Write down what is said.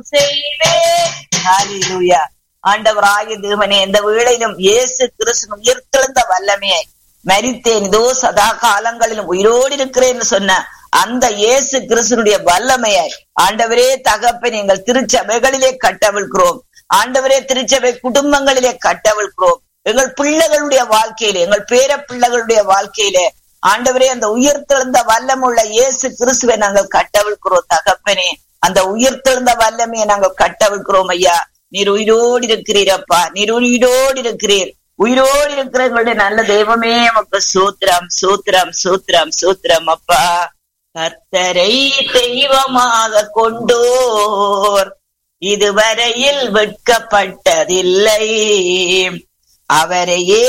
செய்வேன் ஹalleluya ஆண்டவராகிய தேவனே இந்த வேளையிலும் இயேசு கிறிஸ்து உயிர்த்தெழுந்த வல்லமையை மரித்தேன் இதோ சதா காலங்களிலும் உயிரோடு இருக்கிறேன்னு சொன்ன அந்த இயேசு கிறிஸ்துனுடைய வல்லமையை ஆண்டவரே தகப்பன் எங்கள் திருச்சபைகளிலே கட்டவிழ்கிறோம் ஆண்டவரே திருச்சபை குடும்பங்களிலே கட்டவிழ்கிறோம் எங்கள் பிள்ளைகளுடைய வாழ்க்கையிலே எங்கள் பேர பிள்ளைகளுடைய வாழ்க்கையிலே ஆண்டவரே அந்த உயிர்த்தெழுந்த வல்லமுள்ள இயேசு கிறிஸ்துவை நாங்கள் கட்டவிழ்கிறோம் தகப்பனே அந்த உயிர்த்தெழுந்த வல்லமையை நாங்கள் கட்டவிழ்கிறோம் ஐயா நீர் உயிரோடு இருக்கிறீரப்பா நீர் உயிரோடு இருக்கிறீர் உயிரோடு இருக்கிற எங்களுடைய நல்ல தெய்வமே உமக்கு சூத்திரம் சூத்திரம் சூத்திரம் சூத்திரம் அப்பா கர்த்தரை தெய்வமாக கொண்டோர் இதுவரையில் வெட்கப்பட்டதில்லை அவரையே